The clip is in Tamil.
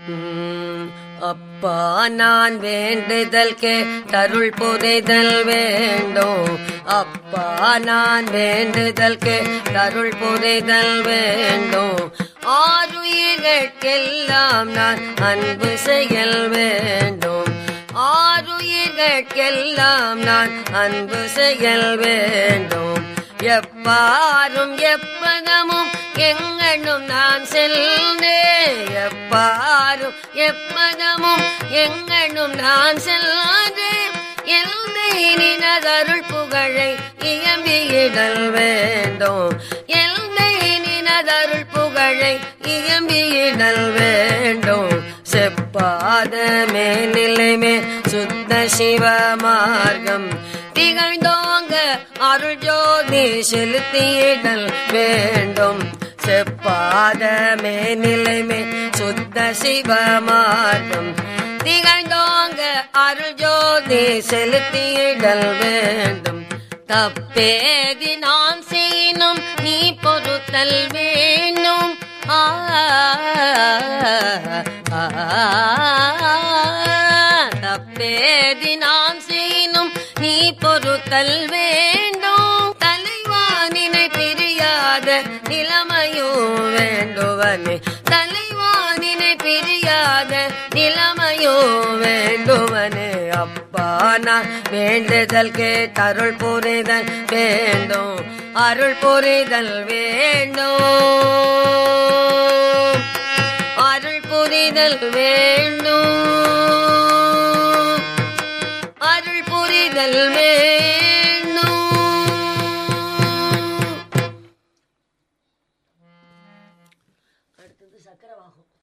உம், அப்பா நான் வேண்டுதல் கேட்டருள் புரிதல் வேண்டும் அப்பா நான் வேண்டுதல் கேட்டருள் புரிதல் வேண்டும் ஆறுயிர்கட்கெல்லாம் நான் அன்பு செயல் வேண்டும் ஆறுயிர்கட்கெல்லாம் நான் அன்பு செயல் வேண்டும் எப்பாரும் எப்பகமும் எங்கனும் நான் செல்லே எப்பாரும் எப்பகமும் எங்கனும் நான் செல்லே எல்தையினதருள் புகழை இயம்பியிடல் வேண்டும் எல்தையினதருள் புகழை இயம்பியிடல் வேண்டும் செப்பாத மேநிலைமே சுத்த சிவ மார்க்கம் திகழ்ந்தோங்க அருள் ஜோதி செலுத்தியிடல் வேண்டும் செப்பாத மேநிலைமே சுத்த சிவ மார்க்கம் திகழ்ந்தோங்க அருள் ஜோதி செலுத்தியிடல் வேண்டும் தப்பேதி நான் செய்யணும் நீ பொறுத்தல் வேணும் ஆ ஆ, தப்பேதி நான் செய்யணும் நீ பொறுத்தல் வேண்டும் தலைவானினை பிரியாத நிலைமையோ வேண்டுவனே தலைவானினை பிரியாத நிலைமையோ வேண்டுவனே அப்பா நான் வேண்டுதல் கேட்டருள் புரிதல் வேண்டும் அருள் புரிதல் வேண்டும் அருள் புரிதல் வேண்டும் அருள் புரிதல் வேண்டும் அடுத்தது சக்கரவாகும்